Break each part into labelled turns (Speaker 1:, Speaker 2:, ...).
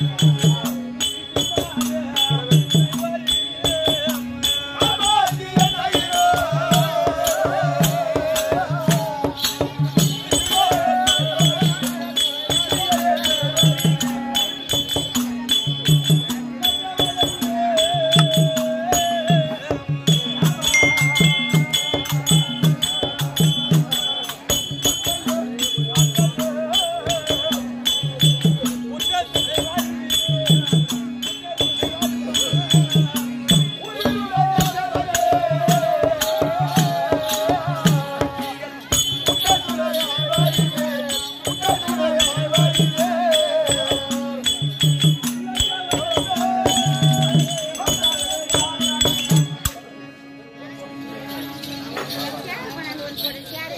Speaker 1: சேர் கொண்டாந்து வந்து போடு, சேரு.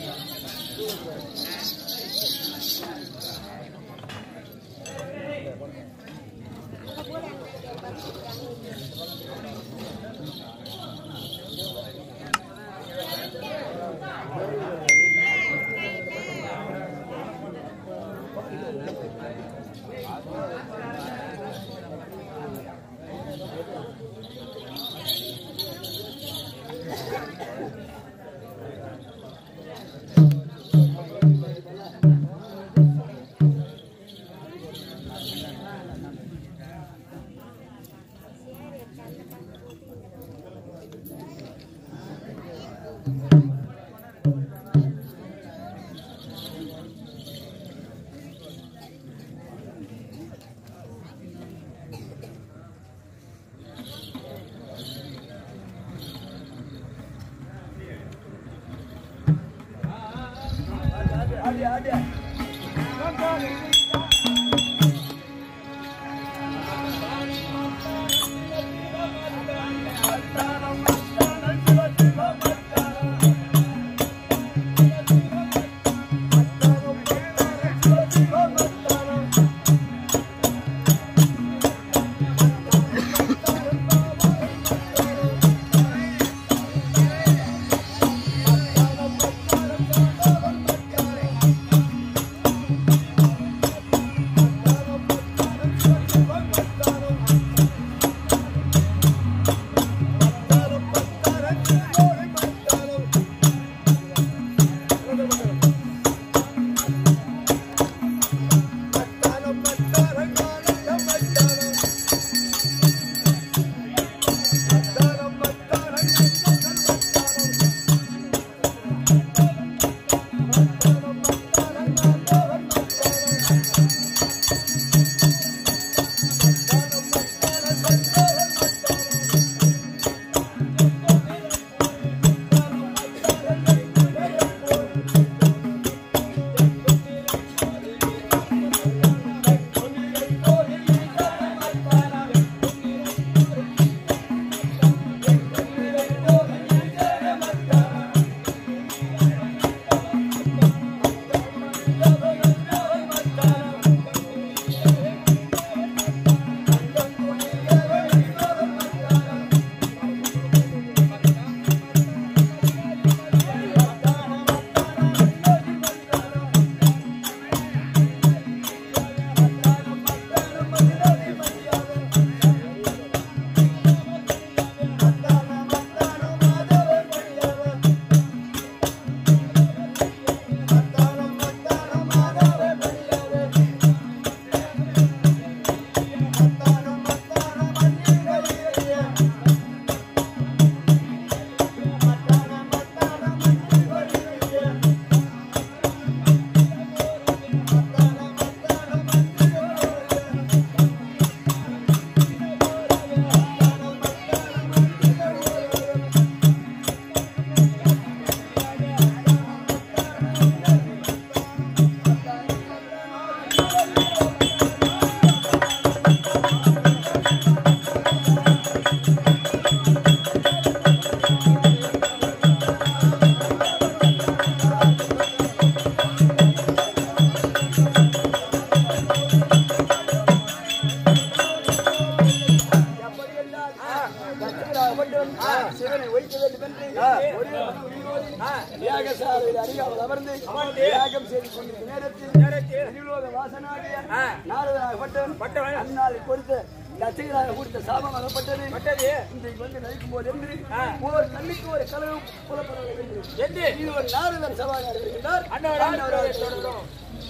Speaker 2: சிவனை ஒழிக்க வேண்டும் என்று ஒரே மனமுடிவோடு யாகசாலையில் அருகாமல் அமர்ந்து யாகம் செய்து கொண்டிருந்த நேரத்தில் பூலோக வாசனாகிய
Speaker 3: ஆ.
Speaker 2: நாரதனாகப்பட்டவன்
Speaker 3: பட்டவன்.
Speaker 2: அந்நாளை கொடுத்த தசைகளாக கொடுத்த சாபம் அகப்பட்டது
Speaker 3: பட்டது
Speaker 2: இன்றைக்கு வந்து நடிக்கும் போது என்று
Speaker 3: ஆ.
Speaker 2: ஒரு தண்ணிக்கு ஒரு கலவு புலப்படவில்லை என்று
Speaker 3: என்று
Speaker 2: இது ஒரு நாரதன் சபாநாயகர் இருக்கின்றார்
Speaker 3: அண்ணவரால்
Speaker 2: அண்ணவரால்
Speaker 3: தொடர்கிறோம்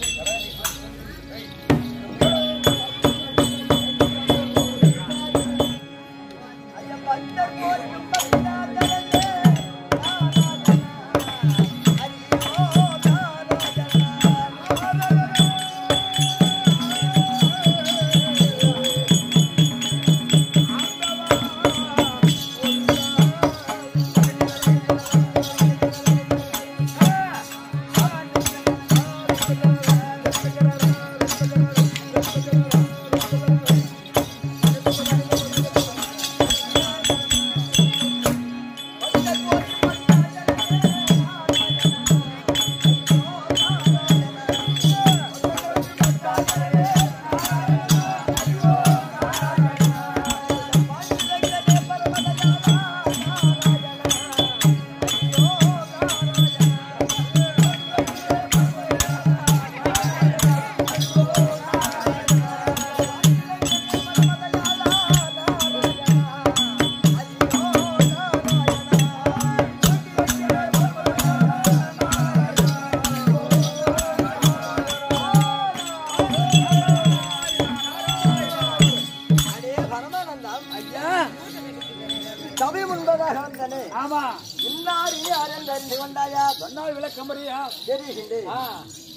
Speaker 2: அடே பரமானந்தம்
Speaker 3: ஐயா
Speaker 2: சபை முன்பதாக வந்தனே
Speaker 3: ஆமா
Speaker 2: இன்னாரி யாரென்று அறிந்து கொண்டாயா
Speaker 3: சொன்னால் விளக்கமறியா
Speaker 2: தெரிகின்றேன்
Speaker 3: ஆ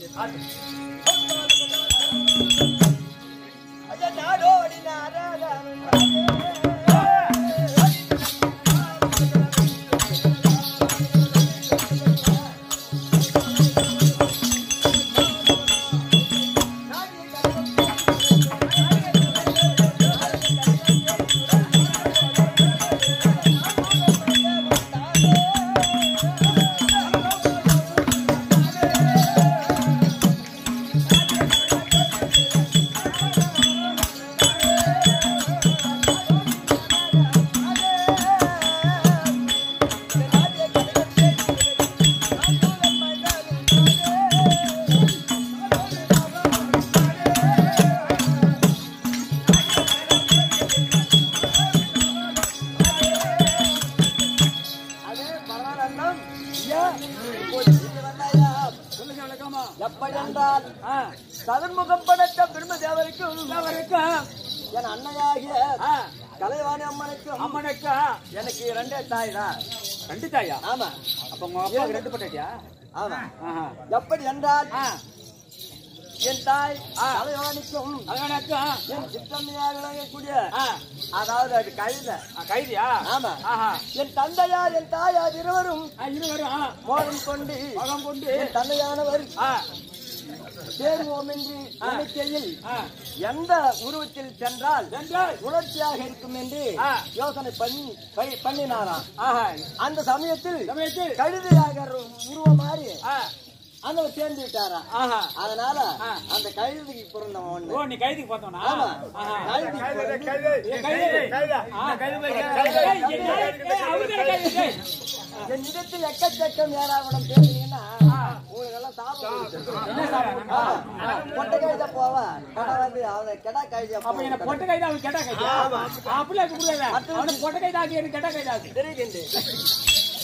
Speaker 2: அட நாடோடி நாராயணன் அடே பரமானந்தம் ஐயா இப்போது இங்கு வந்தாயா
Speaker 3: சொல்லுங்க விளக்கமா
Speaker 2: எப்படி என்றால்
Speaker 3: ஆ
Speaker 2: சதன்முகம் படைத்த பிரம்ம தேவருக்கும்
Speaker 3: வரைக்கும்
Speaker 2: என் அன்னையாகிய
Speaker 3: ஆ
Speaker 2: கலைவாணி அம்மனுக்கும்
Speaker 3: அம்மனுக்கா
Speaker 2: எனக்கு இரண்டே தாய் தான்
Speaker 3: ரெண்டு தாயா
Speaker 2: ஆமா
Speaker 3: அப்ப உங்க அப்பாவுக்கு ரெண்டு பட்டாட்டியா
Speaker 2: ஆமா
Speaker 3: ஆஹா
Speaker 2: எப்படி என்றால்
Speaker 3: ஆ
Speaker 2: என் தாய்
Speaker 3: ஆ.
Speaker 2: கலைவாணிக்கும்
Speaker 3: அதனாக்கா
Speaker 2: என் சித்தம்மையாக விளங்கக்கூடிய
Speaker 3: ஆ
Speaker 2: அதாவது அது கழுத
Speaker 3: ஆ, கைதியா
Speaker 2: ஆமா
Speaker 3: ஆஹா
Speaker 2: என் தந்தையார் என் தாயார் இருவரும்
Speaker 3: ஆ, இருவரும் ஆ,
Speaker 2: மோகம் கொண்டு
Speaker 3: மகம் கொண்டு
Speaker 2: என் தந்தையானவர்
Speaker 3: ஆ
Speaker 2: சேருவோம் என்று நினைக்கையில்
Speaker 3: ஆ
Speaker 2: எந்த உருவத்தில் சென்றால்
Speaker 3: சென்றால்
Speaker 2: உணர்ச்சியாக இருக்கும் என்று
Speaker 3: ஆ.
Speaker 2: யோசனை பண்ணி பணி- பண்ணினாராம்
Speaker 3: ஆஹா
Speaker 2: அந்த சமயத்தில்
Speaker 3: சமயத்தில்
Speaker 2: கழுதையாக உருவம் மாறி
Speaker 3: ஆ
Speaker 2: அந்த சேர்ந்து விட்டாராம்
Speaker 3: ஆஹா
Speaker 2: அதனால
Speaker 3: ஆ.
Speaker 2: அந்த கழுதைக்கு பிறந்தவன் ஒண்ணு
Speaker 3: ஓ நீ கைதிக்கு பார்த்தோம்னா
Speaker 2: ஆமா
Speaker 3: ஆஹா
Speaker 2: கழுதைக்கு பிறந்து
Speaker 3: ஏ, கைதி ஆ, ஏய், என்ன? ஏய், அவரு தானே கைதி, ஏய்.
Speaker 2: என் இடத்தில் எக்கச்சக்கம் ஏறாவிடம் பேசுனீங்கன்னா உங்களுக்கெல்லாம் சாப்பிடும்
Speaker 3: என்ன சாப்பிடணும்?
Speaker 2: பொட்டை கழுத போவா கடை வந்து அவனை கெடா கழுத
Speaker 3: அப்ப என்ன பொட்டை கைதா அவன் கெட்டா கைதா அப்படிலாம் இருக்க முடியாது அவனை பொட்டை கைதா ஆக்கி எனக்கு கெட்டா கைதா ஆக்கு.
Speaker 2: தெரியுது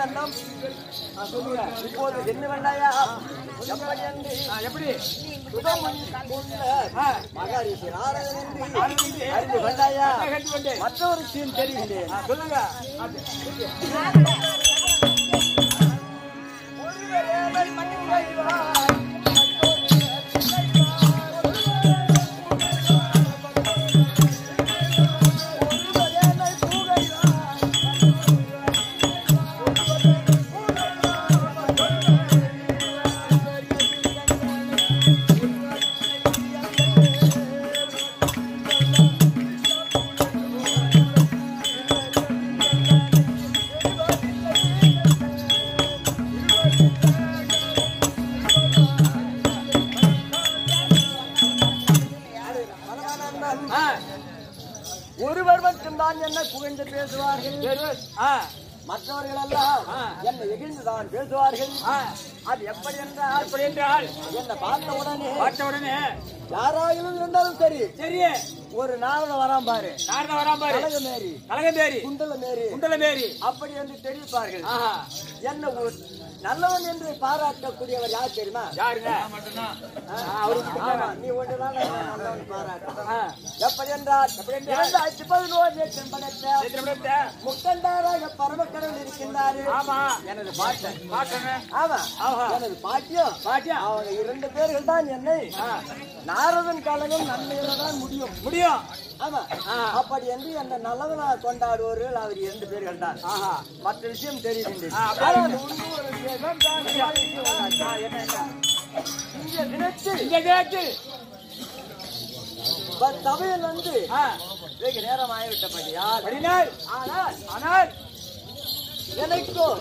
Speaker 2: அண்ணம் சொல்லுங்க இப்போது என்ன வேண்டாயா எப்படி என்று
Speaker 3: ஆ, எப்படி
Speaker 2: சுதமுன் கொண்ட
Speaker 3: ஆ.
Speaker 2: மகாரிஷி நாரதன் என்று
Speaker 3: அறிந்து
Speaker 2: அறிந்து கொண்டாயா
Speaker 3: கட்டுக்கொண்டு
Speaker 2: மற்றொரு விஷயம் தெரிகின்றேன்
Speaker 3: ஆ, சொல்லுங்க அது. ஆ,
Speaker 2: ஒருவர் மட்டும்தான் என்ன புகழ்ந்து பேசுவார்கள்
Speaker 3: சரி. ஆ,
Speaker 2: மற்றவர்கள் எல்லாம்
Speaker 3: ஆ.
Speaker 2: என்னை இகழ்ந்துதான் பேசுவார்கள்
Speaker 3: ஆ,
Speaker 2: அது எப்படி என்றால்
Speaker 3: அப்படி என்றால்
Speaker 2: என்னை பார்த்த உடனே
Speaker 3: பார்த்த உடனே
Speaker 2: யாராயிலும் இருந்தாலும் சரி
Speaker 3: சரி
Speaker 2: ஒரு நாரத வரான் பாரு
Speaker 3: நாரத வராம பாரு
Speaker 2: கலக மேரி
Speaker 3: கலகந்தேரி
Speaker 2: குண்டல மேரி
Speaker 3: குண்டல மேரி
Speaker 2: அப்படி என்று தெரிவிப்பார்கள்
Speaker 3: ஆஹா
Speaker 2: என்ன ஒரு நல்லவன் என்று பாராட்டக்கூடியவர் யார் தெரியுமா
Speaker 3: யாருங்க
Speaker 2: ஆ, ஆமா, நீ ஒன்றுதான் நல்லவன் பாராட்ட
Speaker 3: ஆ,
Speaker 2: எப்படி என்றால்
Speaker 3: எப்படி என்றால்?
Speaker 2: இரண்டாயிரத்தி பதினோரு செம்படத்த
Speaker 3: சித்திரபுரத்தை.
Speaker 2: முக்கண்டாராக பரமக்கடவுள் இருக்கின்றாரு
Speaker 3: ஆமா
Speaker 2: எனது பாட்டன்
Speaker 3: பாக்கணும்
Speaker 2: ஆமா
Speaker 3: ஆஹா.
Speaker 2: எனது பாட்டியம்
Speaker 3: பாட்டியா
Speaker 2: அவங்க இரண்டு பேர்கள் தான் என்னை
Speaker 3: ஆ,
Speaker 2: நாரதன் காலமும் நன்மையில தான் முடியும்
Speaker 3: முடியும்
Speaker 2: ஆமா
Speaker 3: ஆ.
Speaker 2: அப்படி என்று அந்த நல்லவனா கொண்டாடுவோர்கள் அவர் இரண்டு பேர்கள் தான்
Speaker 3: ஆஹா
Speaker 2: மற்ற விஷயம் தெரிகின்றது
Speaker 3: ஆ, அப்படி
Speaker 2: ஆனால் உண்டு ஒரு விஷயம் தான்
Speaker 3: ஆ, என்ன என்ன
Speaker 2: இந்திய தினத்தில்
Speaker 3: இங்க கேட்டு
Speaker 2: ப- சபையில் வந்து
Speaker 3: ஆ,
Speaker 2: வெகு நேரம் ஆகிவிட்டபடியால்
Speaker 3: படினால்
Speaker 2: ஆனால்
Speaker 3: ஆனால்
Speaker 2: எனக்கும்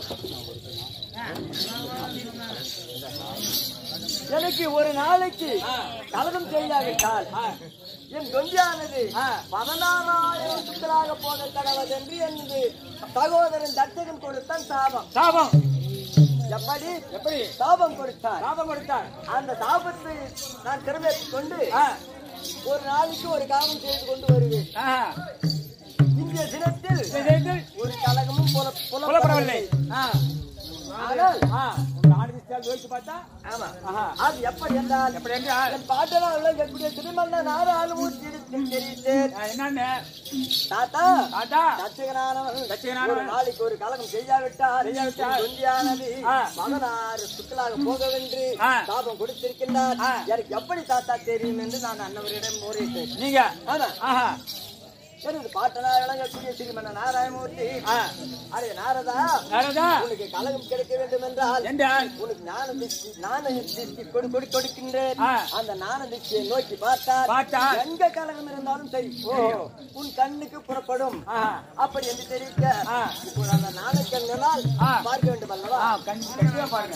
Speaker 2: எனக்கு ஒரு நாளைக்கு
Speaker 3: ஆ.
Speaker 2: கலகம் செய்யாவிட்டால்
Speaker 3: ஆ,
Speaker 2: என் தொந்தியானது
Speaker 3: ஆ.
Speaker 2: பதினாறாயிரம் சுத்தலாக போக கடவுள் என்று எனது சகோதரன் தத்தகன் கொடுத்தான் சாபம்
Speaker 3: சாபம்
Speaker 2: எப்படி
Speaker 3: எப்படி
Speaker 2: சாபம் கொடுத்தார்
Speaker 3: சாபம் கொடுத்தார்
Speaker 2: அந்த சாபத்தை நான் திறமை கொண்டு
Speaker 3: ஆ,
Speaker 2: ஒரு நாளைக்கு ஒரு காலம் செய்து கொண்டு வருவேன்
Speaker 3: ஆஹா.
Speaker 2: இந்திய தினத்தில்
Speaker 3: இந்த செய்தியில்
Speaker 2: ஒரு கலகமும் புல-
Speaker 3: புலப்படவில்லை ஆ,
Speaker 2: ஆனால்
Speaker 3: ஆ, உங்க ஆடு விசித்தால் யோசிச்சு பார்த்தா
Speaker 2: ஆமா
Speaker 3: ஆஹா
Speaker 2: அது எப்படி என்றால்
Speaker 3: எப்படி என்றால்
Speaker 2: என் பாட்டெல்லாம் எப்படி திருமண நாராளும் தெரிவித்தேன்
Speaker 3: ஆ, என்னன்னு
Speaker 2: தாத்தா
Speaker 3: தாத்தா
Speaker 2: தச்சகனானவன்
Speaker 3: தச்சகனானவன்
Speaker 2: ஒரு நாளைக்கு ஒரு கலகம் செய்யாவிட்டால்
Speaker 3: செய்யாவிட்டால்
Speaker 2: தொந்தியானது
Speaker 3: ஆ.
Speaker 2: பதினாறு சுக்கலாக போகவென்று
Speaker 3: ஆ.
Speaker 2: சாபம் கொடுத்திருக்கின்றார்
Speaker 3: ஆ.
Speaker 2: எனக்கு எப்படி தாத்தா தெரியும் என்று நான் அன்னவரிடம் முறையிட்டேன்
Speaker 3: நீங்க
Speaker 2: ஆமா
Speaker 3: ஆஹா
Speaker 2: எனது பாட்டனா விளங்கக்கூடிய திருமண நாராயணமூர்த்தி
Speaker 3: ஆ,
Speaker 2: அரே நாரதா
Speaker 3: நாரதா
Speaker 2: உனக்கு கலகம் கிடைக்க வேண்டும் என்றால்
Speaker 3: என்றால்
Speaker 2: உனக்கு ஞான திஷ்டி ஞான திஷ்டி கொடு கொடு கொடுக்கின்றேன்
Speaker 3: ஆ.
Speaker 2: அந்த ஞான திஷ்டியை நோக்கி பார்த்தால்
Speaker 3: பார்த்தால்
Speaker 2: எங்க கலகம் இருந்தாலும் சரி
Speaker 3: ஓ.
Speaker 2: உன் கண்ணுக்கு புறப்படும்
Speaker 3: ஆஹா
Speaker 2: அப்படி என்று தெரிவிக்க
Speaker 3: ஆ.
Speaker 2: இப்போ அந்த நாணக்கங்களால்
Speaker 3: ஆ.
Speaker 2: பார்க்க வேண்டும் அல்லவா
Speaker 3: ஆ, கண்டிப்பா பாருங்க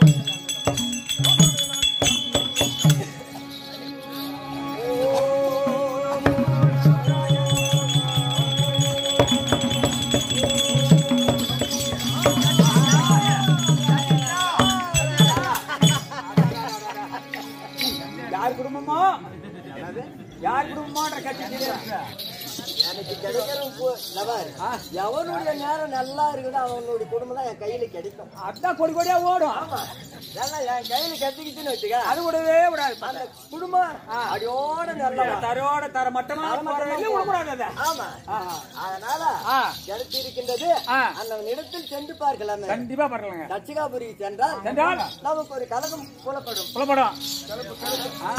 Speaker 3: யார் குடும்பமோ யார் குடும்பமோன்ற கட்சி
Speaker 2: எனக்கு கிடைக்கிற பு- நபர் எவனுடைய நேரம் நல்லா இருக்குதோ அவனுடைய குடும்பம் தான் என் கையில கிடைக்கும்
Speaker 3: அதான் கொடி கொடியா ஓடும்
Speaker 2: ஆமா ஏன்னா என் கையில கட்டிக்கிச்சுன்னு வச்சுக்க
Speaker 3: அது விடவே விடாது
Speaker 2: அந்த குடும்பம் அடியோட நல்லா
Speaker 3: தரோட தர மட்டமா விடக்கூடாது அதை
Speaker 2: ஆமா
Speaker 3: ஆஹா.
Speaker 2: அதனால
Speaker 3: ஆ.
Speaker 2: கிடைத்திருக்கின்றது
Speaker 3: ஆ.
Speaker 2: அந்த இடத்தில் சென்று பார்க்கலாமே
Speaker 3: கண்டிப்பா பரவாயில்லைங்க
Speaker 2: தட்சிகாபுரி சென்றால்
Speaker 3: சென்றால்
Speaker 2: நமக்கு ஒரு கலகம் புலப்படும்
Speaker 3: புலப்படும் ஆ.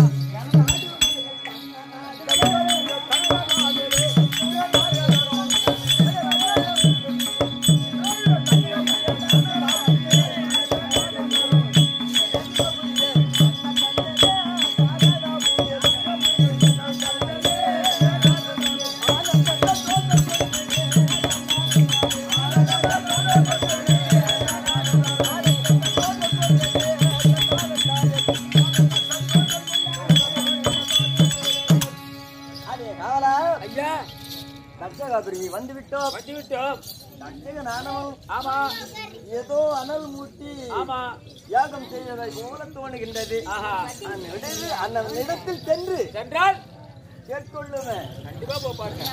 Speaker 2: அதே காவலா
Speaker 3: ஐயா
Speaker 2: தட்சகாபுரி வந்து விட்டோம்
Speaker 3: வச்சு விட்டோம்
Speaker 2: தட்சக நாணவம்
Speaker 3: ஆமா
Speaker 2: ஏதோ அனல் மூட்டி
Speaker 3: ஆமா
Speaker 2: யாகம் செய்வதை போல தோணுகின்றது
Speaker 3: ஆஹா
Speaker 2: அந்த இடத்தில் அந்த இடத்தில் சென்று
Speaker 3: சென்றால்
Speaker 2: கேட்கொள்ளுவேன்
Speaker 3: கண்டிப்பா போ பாருங்க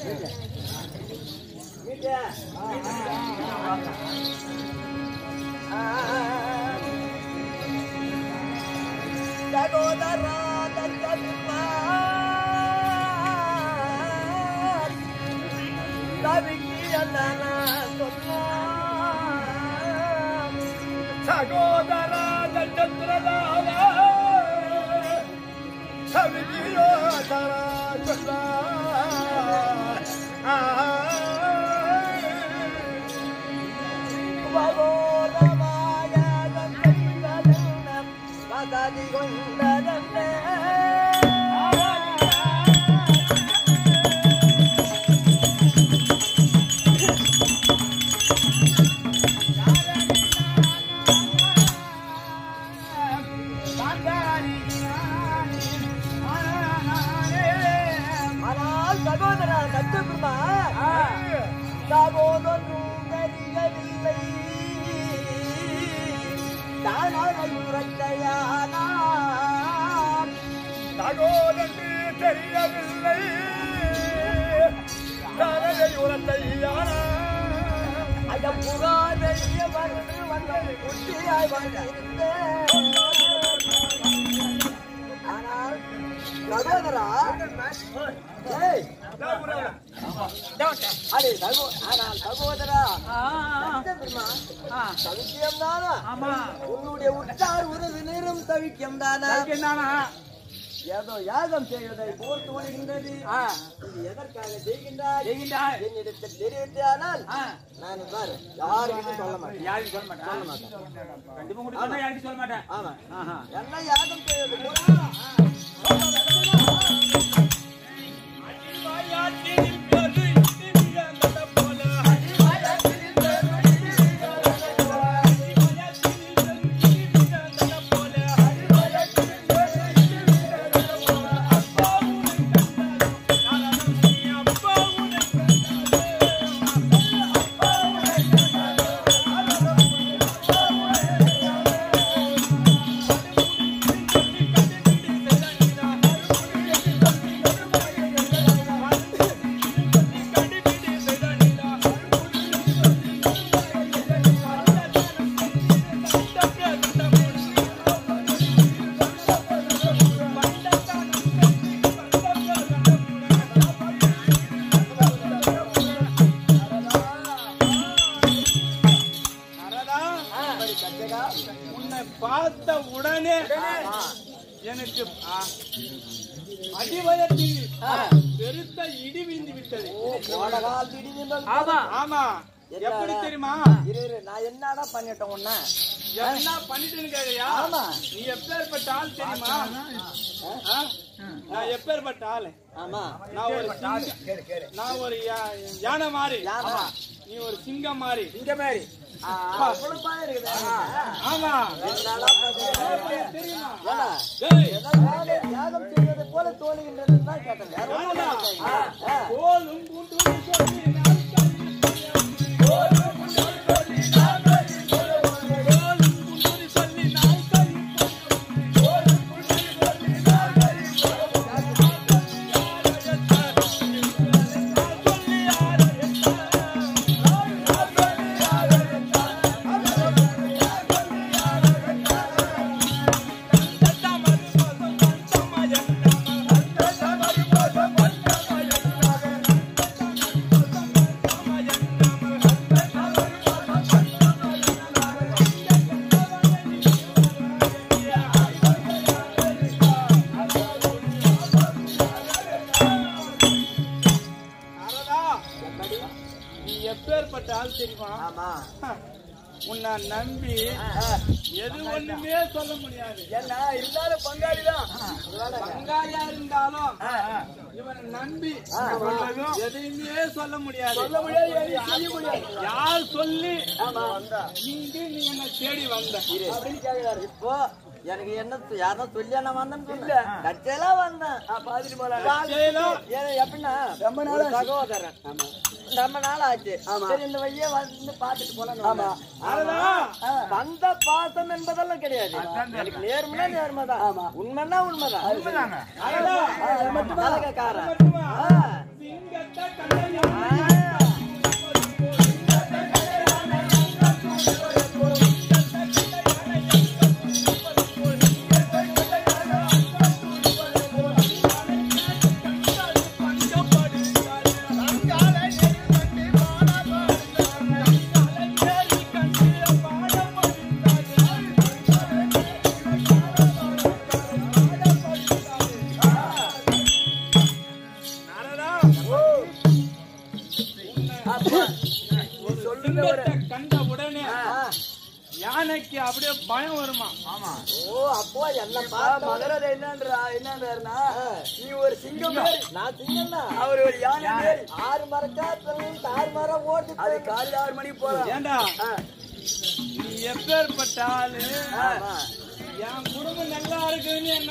Speaker 2: வீட்டு சகோதரா தத்தமிப்பார் தவிக்கிறதன சொன்னார்
Speaker 3: சகோதர நட்சத்திரதான சவிதியோ தரா சொல்லா
Speaker 2: பகோதமாக தந்தைதனம் பதவி கொண்டதன்னே ஆனால் சகோதரா தத்துக்குமா சகோதரனும் தெரியவில்லை தானாயுரைத்தையானாம்
Speaker 3: சகோதரி தெரியவில்லை தலையை உரத்தையான
Speaker 2: அடம் புகார் வெளிய வந்து வந்த குட்டியாய் வந்திருந்தேன் ஆனால் சகோதரா ஏய், அடே சகோ ஆனால் சகோதரா பெருமா தவிக்கியம் தானா
Speaker 3: ஆமா
Speaker 2: உன்னுடைய உற்றார் உறவினரும் தவிக்கியம் தானா
Speaker 3: என்னன்னா
Speaker 2: ஏதோ யாகம் செய்வதை போல் தோணுகின்றது இது எதற்காக செய்கின்றாய்
Speaker 3: செய்கின்றாய்.
Speaker 2: என்னிடத்தில் தெரிவித்தானால்
Speaker 3: ஆ.
Speaker 2: நான் பாரு யாருக்கும் சொல்ல மாட்டேன்
Speaker 3: யாருக்கு சொல்ல மாட்டேன் சொல்ல மாட்டேன் கண்டிப்பா கூட சொன்னா யாருக்கு சொல்ல மாட்டேன்
Speaker 2: ஆமா
Speaker 3: ஆஹா
Speaker 2: என்ன யாகம் செய்வது போல
Speaker 3: உன்னை பார்த்த உடனே எனக்கு அடிவயத்தில் பெருத்த இடி விழுந்து விட்டது
Speaker 2: கோடகால் திடீர்னு
Speaker 3: ஆமா ஆமா
Speaker 2: என்னடா?
Speaker 3: எப்படி தெரியுமா
Speaker 2: இரு இரு, நான் என்னடா பண்ணிட்டேன் உன்ன
Speaker 3: என்ன பண்ணிட்டேன்னு கேக்குறியா
Speaker 2: ஆமா.
Speaker 3: நீ எப்பேற்பட்ட ஆள் தெரியுமா ஆ? நான் எப்பேற்பட்ட ஆளு
Speaker 2: ஆமா
Speaker 3: நான் ஒரு சிங்கம் நான் ஒரு யா- யானை மாதிரி
Speaker 2: யானை.
Speaker 3: நீ ஒரு சிங்கம் மாதிரி சிங்க மாதிரி
Speaker 2: ஆ, அவ்வளவு பாயம் இருக்குதா?
Speaker 3: ஆமா
Speaker 2: என்னடா பண்ணுற?
Speaker 3: தெரியுமா
Speaker 2: ஏடா,
Speaker 3: டேய்,
Speaker 2: ஏதோ யாகம் யாகம் செய்வது போல தோணுகின்றதுன்னு தான் கேட்டேன் வேற ஒண்ணும்
Speaker 3: ஆமா.
Speaker 2: இல்லை. ஆ, ஆ.
Speaker 3: கோலும் குண்டும் சொல்லி நான் கல்வி கோலும் குண்டும் சொல்லி நான் கல்வி கோலும் குண்டும் சொல்லி நான் கல்வி கோலும் குண்டும் சொல்லி நான் கல்வி சொல்லி அரதா, நீ எப்பேற்பட்ட ஆள் தெரியுமா
Speaker 2: ஆமா
Speaker 3: உன்னை நம்பி எது ஒண்ணுமே சொல்ல முடியாது
Speaker 2: என்ன இருந்தாலும் பங்காளி தான்
Speaker 3: பங்காளியா இருந்தாலும் இவனை நம்பி எதையுமே சொல்ல முடியாது
Speaker 2: சொல்ல முடியாது எதையும் செய்ய முடியாது
Speaker 3: யார் சொல்லி
Speaker 2: ஆமா
Speaker 3: இங்கு நீ என்ன தேடி வந்த
Speaker 2: அப்படின்னு கேக்குறாரு இப்போ எனக்கு என்ன யாரோ சொல்லியா நான் வந்தேன்னு சொன்னேன் தற்செயலா வந்தேன்
Speaker 3: பாத்துட்டு போலாம்
Speaker 2: தற்செயலா? ஏன்னா எப்படின்னா
Speaker 3: ரொம்ப நாள்
Speaker 2: ஒரு
Speaker 3: ஆச்சு.
Speaker 2: சகோதரன் ரொம்ப நாள் ஆச்சு சரி இந்த வழியே வந்து பாத்துட்டு போலாம்
Speaker 3: ஆமா.
Speaker 2: வந்த பாசம் என்பதெல்லாம் கிடையாது எனக்கு நேர்மையா நேர்மைதான்
Speaker 3: ஆமா.
Speaker 2: உண்மைன்னா உண்மைதான்
Speaker 3: மட்டுமா?
Speaker 2: கலகக்காரன்.
Speaker 3: மட்டுமா?
Speaker 2: ஆ.
Speaker 3: சிங்கத்தை கண்டறிய
Speaker 2: ஆ.
Speaker 3: சிங்கத்தை கண்ட உடனே
Speaker 2: ஆ.
Speaker 3: யானைக்கு அப்படியே பயம் வருமா ஆமா
Speaker 2: ஓ அப்போ என்ன பார்த்த
Speaker 3: மதுரை என்னன்றா என்னன்றா
Speaker 2: ஆ.
Speaker 3: நீ ஒரு சிங்கம் மாதிரி.
Speaker 2: நான் சிங்கம்னா
Speaker 3: அவர் ஒரு யானை மாதிரி.
Speaker 2: ஆறு மரக்கா ஆறு மரம் ஓட்டு
Speaker 3: அது காலையில ஆறு மணிக்கு போறோம் ஏண்டா நீ எப்பேற்பட்ட ஆளு
Speaker 2: ஆமா.
Speaker 3: என் குடும்பம் நல்லா இருக்குன்னு என்ன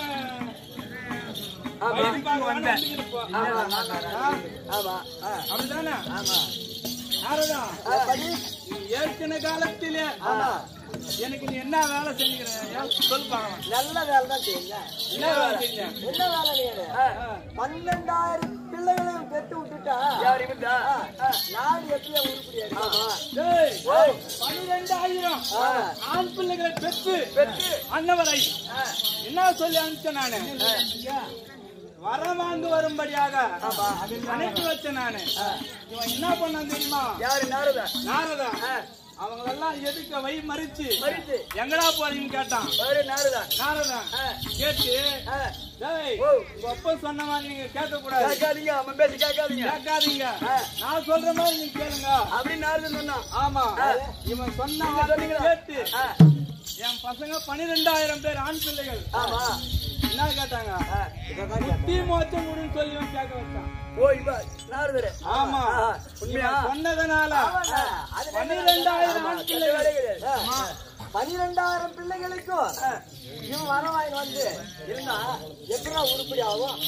Speaker 2: ஆமா.
Speaker 3: வயிறு பார்க்க வந்துக்கிட்டு போ.
Speaker 2: ஆமா.
Speaker 3: ஆ?
Speaker 2: ஆமா ஆ.
Speaker 3: அப்படிதானே
Speaker 2: ஆமா
Speaker 3: யாரடா
Speaker 2: ஆ, படி.
Speaker 3: நீ ஏற்கனவே காலத்திலே
Speaker 2: ஆமா
Speaker 3: எனக்கு நீ என்ன வேலை செஞ்சுக்கிற ஏன் சொல்லு பார்க்கலாம்
Speaker 2: நல்ல வேலை தான் செய்யுங்க
Speaker 3: என்ன வேலை செஞ்ச
Speaker 2: என்ன வேலை நீங்க பன்னெண்டாயிரம் பிள்ளைகளையும் பெற்று விட்டுட்டா
Speaker 3: யார் இவன்டா?
Speaker 2: ஆ, நாடு எப்படியா உருப்படியா ஆமா
Speaker 3: டேய், பன்னிரெண்டாயிரம்
Speaker 2: ஆ.
Speaker 3: ஆண் பிள்ளைகளை பெற்று பெற்று அன்னவரை என்ன சொல்லி அனுப்பிச்சேன் நானு வரம் வாங்கு வரும்படியாக அனுப்பி வச்சேன் நானு இவன் என்ன பண்ணான் தெரியுமா
Speaker 2: யாரு நாரதா
Speaker 3: நாரதா அவங்களெல்லாம் எதுக்க வை மறிச்சு
Speaker 2: மறிச்சு.
Speaker 3: எங்கடா போறீங்கன்னு கேட்டான்
Speaker 2: பாரு நாரதா
Speaker 3: நாரதா கேட்டு
Speaker 2: ஆ.
Speaker 3: டேய் உங்க அப்பா சொன்ன மாதிரி நீங்க கேட்க கூடாது
Speaker 2: கேட்காதீங்க அவன் பேசி கேட்காதீங்க
Speaker 3: கேட்காதீங்க நான் சொல்ற மாதிரி நீங்க கேளுங்க
Speaker 2: அப்படின்னு நாரதன் சொன்னான்
Speaker 3: ஆமா இவன் சொன்ன வார்த்தையை கேட்டு என் பசங்க பன்னிரெண்டாயிரம் பேர் ஆண் பிள்ளைகள்
Speaker 2: ஆமா
Speaker 3: என்ன கேட்டாங்க
Speaker 2: இதான் கேட்டேன்.
Speaker 3: தீ மோச்சம் முடின்னு சொல்லி இவன் கேட்க வச்சான்
Speaker 2: ஓ இப்ப நாரதரே
Speaker 3: ஆமா
Speaker 2: உண்மையா?
Speaker 3: இவன் சொன்னதுனால
Speaker 2: அது
Speaker 3: பன்னிரெண்டாயிரம் ஆண் பிள்ளைகள்
Speaker 2: ஆ. பன்னிரெண்டாயிரம் பிள்ளைகளுக்கும் இவன் வர வாங்கி வந்து இருந்தா எப்படிடா உருப்படி ஆகும்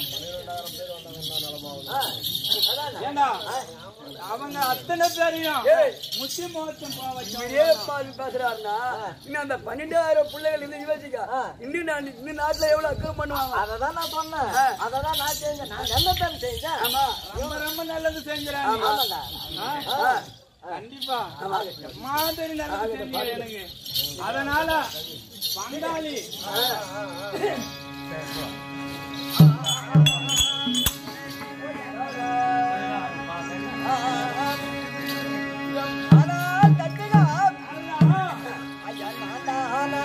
Speaker 2: ஆ, அதானே?
Speaker 3: ஏண்டா
Speaker 2: ஆ.
Speaker 3: அவங்க அத்தனை பேரையும்
Speaker 2: ஏய்.
Speaker 3: முத்தி மோச்சம் போக
Speaker 2: இப்படியே
Speaker 3: வச்சான்
Speaker 2: பாரு பேசுறாருன்னா இன்னும் அந்த பன்னெண்டாயிரம் பிள்ளைகள் இருந்து யோசிக்க இன்னும் நான் இந்த நாட்டுல எவ்வளவு அக்கம் பண்ணுவாங்க அததான் நான் சொன்னேன் அததான் நான் செஞ்சேன் நான் நல்லதான் செஞ்சேன் ஆமா
Speaker 3: ரொம்ப ரொம்ப நல்லது செஞ்சுறாங்க
Speaker 2: ஆமாடா
Speaker 3: ஆ? கண்டிப்பா மாதிரி நல்லது செஞ்சீங்க எனக்கு அதனால பங்காளி
Speaker 2: ஆனா கட்டுடா
Speaker 3: ஆனா,
Speaker 2: ஐயா நானா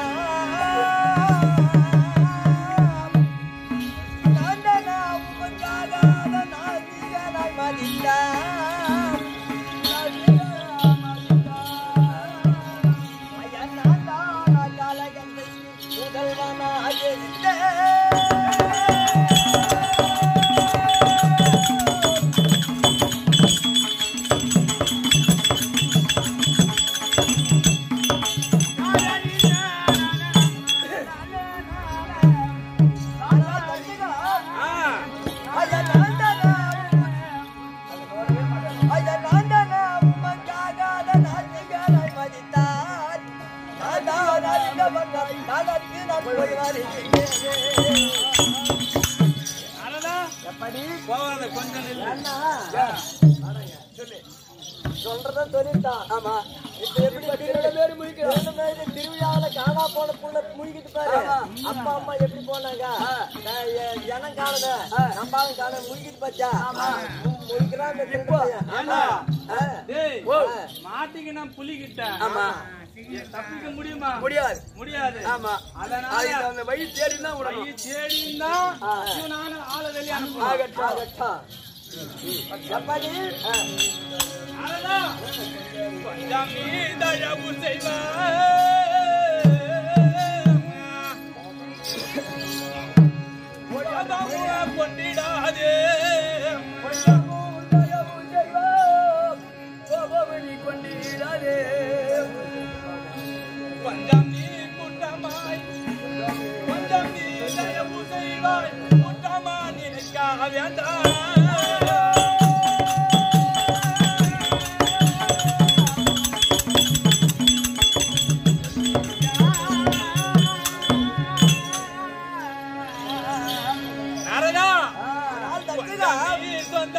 Speaker 2: நானா உமக்காக நாதிகளாய் மதித்தா ஐயா நானா காலகந்தை முதல்வனாக
Speaker 3: ஆ, அததான் போகாத கொஞ்சம் நில்லு.
Speaker 2: சொல்றத சொல்லிட்டான் ஆமா இப்ப எப்படி திருவிழா பேரு முடிக்கிறாங்க திருவிழாவில காணா போன புள்ள முடிக்கிட்டு பாரு அப்பா அம்மா எப்படி போனாங்க நான் எ- ஜனம் காணத நம்பாலும் காண முடிக்கிட்டு பாச்சா முடிக்கிறான் இந்த திருவிழா
Speaker 3: ஏண்டா?
Speaker 2: ஆ.
Speaker 3: டேய்,
Speaker 2: ஓ.
Speaker 3: மாட்டிக்கினா புலிகிட்ட
Speaker 2: ஆமா.
Speaker 3: ஏ, தப்பிக்க முடியுமா
Speaker 2: முடியாது
Speaker 3: முடியாது
Speaker 2: ஆமா
Speaker 3: அதனால
Speaker 2: அதுக்கு அந்த வழி தேடி தான்
Speaker 3: வழி தேடிந்தான் இவனான ஆளை வெளியே அனுப்புவான்.
Speaker 2: ஆகட்டும் ஆகட்டும் எப்படி ஆ.
Speaker 3: அதெல்லாம் கொஞ்சம் நீ தயவு செய்வாய். உலகமுற கொண்டிடாதே கொஞ்சம் நீ குற்றமாய்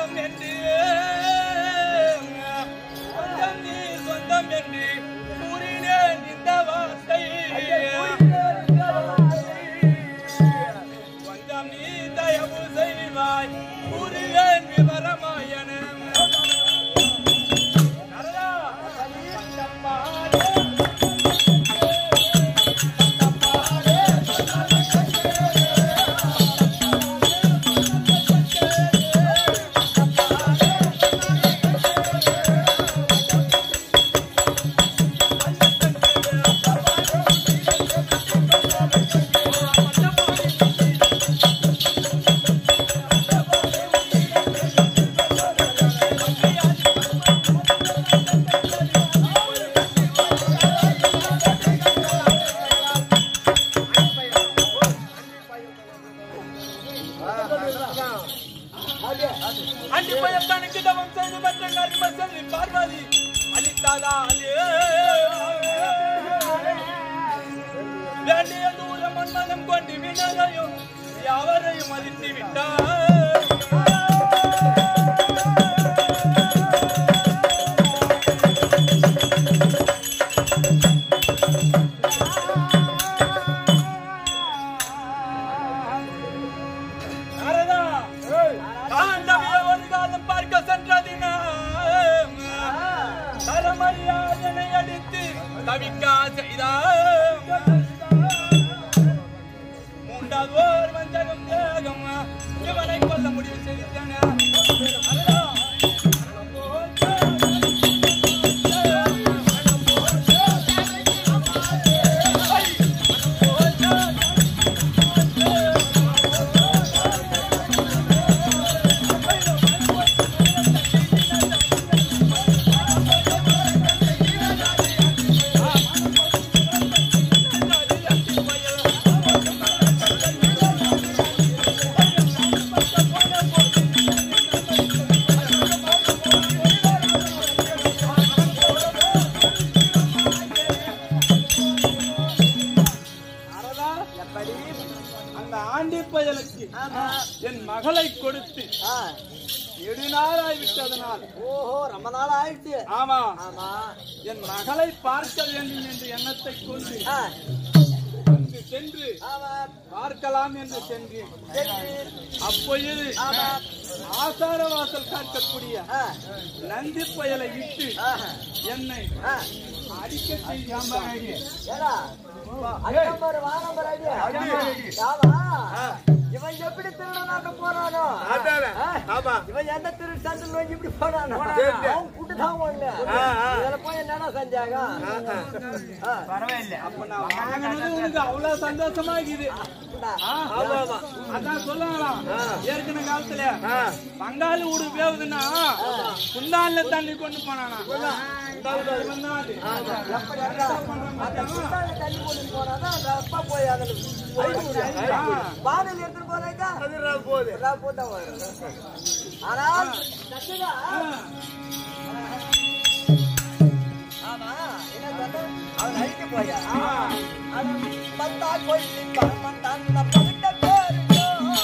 Speaker 3: சொந்தம் என்று கொஞ்சம் நீ சொந்தம் என்று கூறினேன் இந்த வார்த்தை கொஞ்சம் நீ தயவு செய்வாய் கூறுவேன் விவரமாயன நரதா, கொஞ்சம் பாரு. அன்று பயத்தானுக்கு தவம் செய்து பெற்ற நன்மை சொல்லி பார்வதி அளித்தாலே வேண்டிய தூரம் மன்மதம் கொண்டு வினரையும் யாவரையும் அழித்து விட்டார் நாரதா, தாண்டவிய ஒரு காலம் பார்க்க சென்றதினால் தலைமறியாதனை அடித்து தவிக்கா செய்தார் மூன்றாவது ஓர் வஞ்சகம் தேகம் இவனை கொல்ல முடிவு செய்தன நாரதா, அந்த ஆண்டி பயலுக்கு என் மகளை கொடுத்து
Speaker 2: ஆ.
Speaker 3: நெடுநாளாய் விட்டதனால்
Speaker 2: ஓஹோ ரொம்ப நாள் ஆயிடுச்சு
Speaker 3: ஆமா
Speaker 2: ஆமா
Speaker 3: என் மகளை பார்க்க வேண்டும் என்ற எண்ணத்தை கொண்டு
Speaker 2: ஆ.
Speaker 3: அங்கு சென்று
Speaker 2: ஆமா
Speaker 3: பார்க்கலாம் என்று சென்று
Speaker 2: சரி.
Speaker 3: அப்பொழுது
Speaker 2: ஆமா.
Speaker 3: ஆசார வாசல் காட்டக்கூடிய
Speaker 2: ஆ.
Speaker 3: நந்தி பயலை விட்டு
Speaker 2: ஆஹா.
Speaker 3: என்னை
Speaker 2: ஆ.
Speaker 3: அடிக்க செய்தார்
Speaker 2: ஏடா, அக்கம்பர் வானம்பர் அடி.
Speaker 3: அடி.
Speaker 2: ஆமா. இவன் எப்படி திருடனாட்டம் போறானோ ஆ? இவன் என்ன திருடு சண்டை நோக்கி இப்படி போனானோ அவன் கூட்டுதான் ஒண்ணு இதுல போய் என்னடா செஞ்சாங்க ஆ.
Speaker 3: அப்ப நான் வாங்கினது உனக்கு அவ்வளவு சந்தோஷமா இருக்குது ஆ? அதான் சொல்லலாம் ஏற்கனவே காலத்துல பங்காளி வீடு வேவுதுன்னா குண்டான்ல தண்ணி கொண்டு போனானா இவன் தான் அது.
Speaker 2: எப்படி அக்கா? அந்த குண்டால தண்ணி கொண்டு போனாதான் அந்த அப்பா போய் அதுல அழிச்சு விடுவான். வானல் எடுத்துட்டு போனாக்கா ரா போட்டா வரும். ஆனால் சத்துதா. ஆமா, என்ன சொன்ன? அவன் அழிக்க போயா? அவன் பத்தா கொள்ளி பரமந்தான் பவிட்ட பேருக்கோ.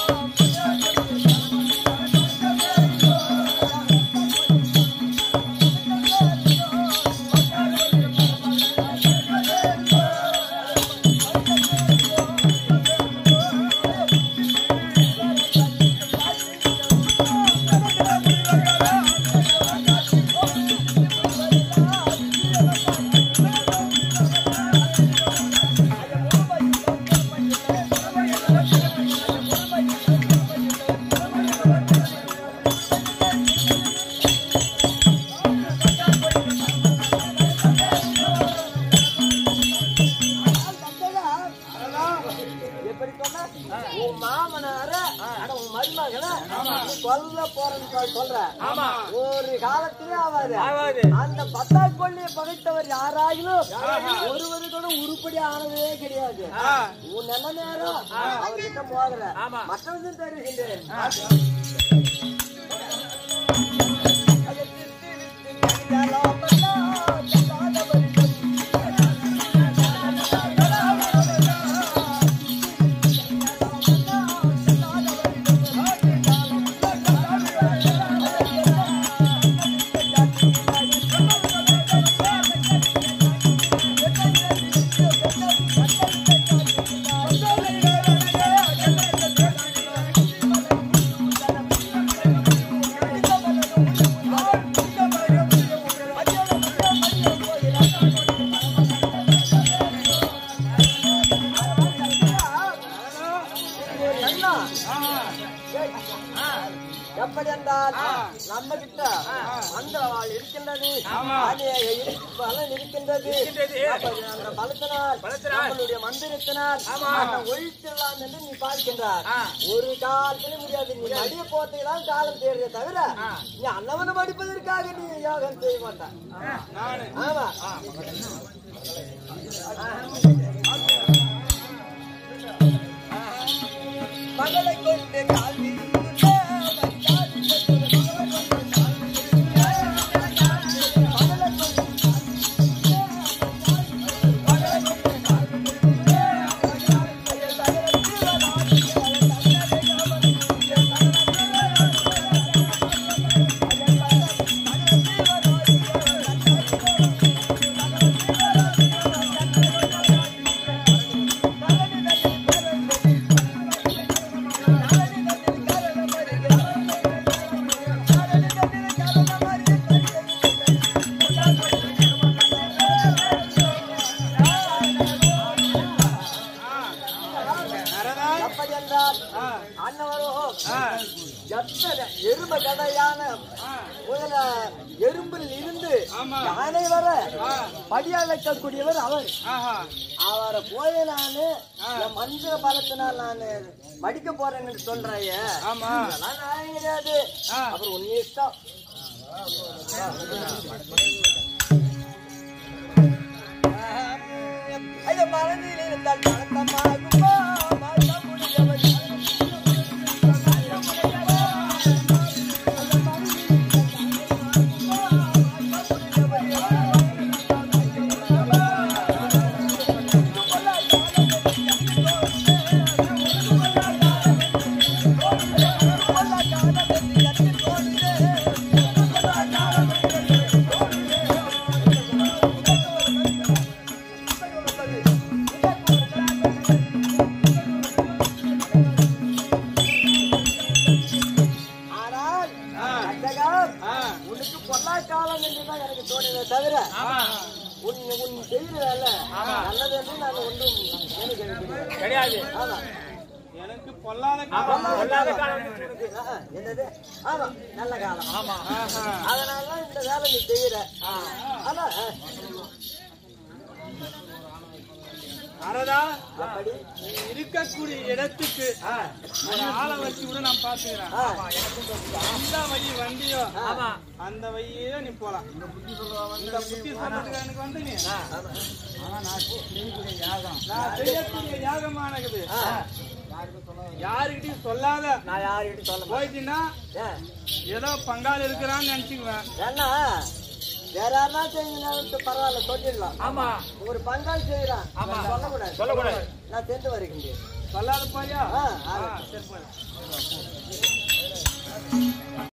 Speaker 2: எப்படி சொன்ன? உன் மாமனார, அட உன் மருமகனை நீ கொல்ல போறேன்னு சொல்~ சொல்ற. ஒரு காலத்திலே ஆகாது. அந்த பத்தா கொள்ளையை பகைத்தவர் யாராகிலும் ஒருவரு கூட உருப்படி ஆனதே கிடையாது உன் நல்ல நேரம் அவர்கிட்ட போகிற மற்றவங்க தெரிவிக்கின்றேன் ஆ என்றால் நம்ம கிட்ட மந்திர வாழ் இருக்கின்றது அது இரு- பலன் இருக்கின்றது அப்ப அந்த பலத்தினால் நம்மளுடைய மந்திரத்தினால் அந்த ஒழிச்சிடலாம் என்று நீ பார்க்கின்றார் ஒரு காலத்திலே முடியாது நீ அடிய போறதுக்கு தான் காலம் தேடுறே தவிர நீ அன்னவனம் அடிப்பதற்காக நீ யாகம் செய்ய மாட்டான் ஆமா மகளை கொண்டு கால் அப்படி என்றால் அன்னவரோ எத்தனை எரும கடையான முதல எறும்பில் இருந்து யானை வர படியழைக்கக்கூடியவர் அவர் அவரை போய் நானு என் மந்திர பலத்தினால் நான் மடிக்க போறேன்னு சொல்றாய அதெல்லாம் நியாயம் கிடையாது அப்புறம் உன் இஷ்டம் ஐயா மனதில் இருந்தால் மனத்தமாகுமா மறக்க முடியவர் ஆனால் அந்தகால் உனக்கு பொல்லா காலம் என்றுதான் எனக்கு தோணுதே தவிர உன் உன் செய்கிற வேலை நல்லது என்று நான் ஒன்றும் நினைக்கிறேன்
Speaker 3: கிடையாது
Speaker 2: ஆமா
Speaker 3: எனக்கு பொல்லாத
Speaker 2: பொல்லாத காலம் ஆஹா, என்னது ஆமா நல்ல காலம் ஆமா அதனால தான் இந்த வேலை நீ செய்யற ஆனா
Speaker 3: அரதா
Speaker 2: எப்படி
Speaker 3: நீ இருக்கக்கூடிய இடத்துக்கு ஒரு ஆளை வச்சு கூட நான் பாத்துக்கிறேன்
Speaker 2: ஆ,
Speaker 3: எந்த வழி வண்டியோ அந்த வழியே நீ போலாம் இந்த புத்தி சொல்றதுக்கு எனக்கு வந்து நீ நான் செய்யக்கூடிய யாகமானது யாருக்கிட்டையும் சொல்லாத
Speaker 2: நான் யாருக்கிட்டையும் சொல்ல மாட்டேன்
Speaker 3: போயிட்டீங்கன்னா
Speaker 2: ஏன்?
Speaker 3: ஏதோ பங்காளி இருக்கிறான்னு நினைச்சுக்குவேன்
Speaker 2: ஏன்னா வேற யாருன்னா செஞ்சு பரவாயில்ல சொல்லிடலாம்
Speaker 3: ஆமா
Speaker 2: ஒரு பங்காளி செய்யறான் சொல்லக்கூடாது
Speaker 3: சொல்லக்கூடாது
Speaker 2: நான் சென்று வருகின்றேன்
Speaker 3: சொல்லாத போறியா
Speaker 2: ஆ,
Speaker 3: ஆ,
Speaker 2: ஆகட்டும்.
Speaker 3: சரி போய்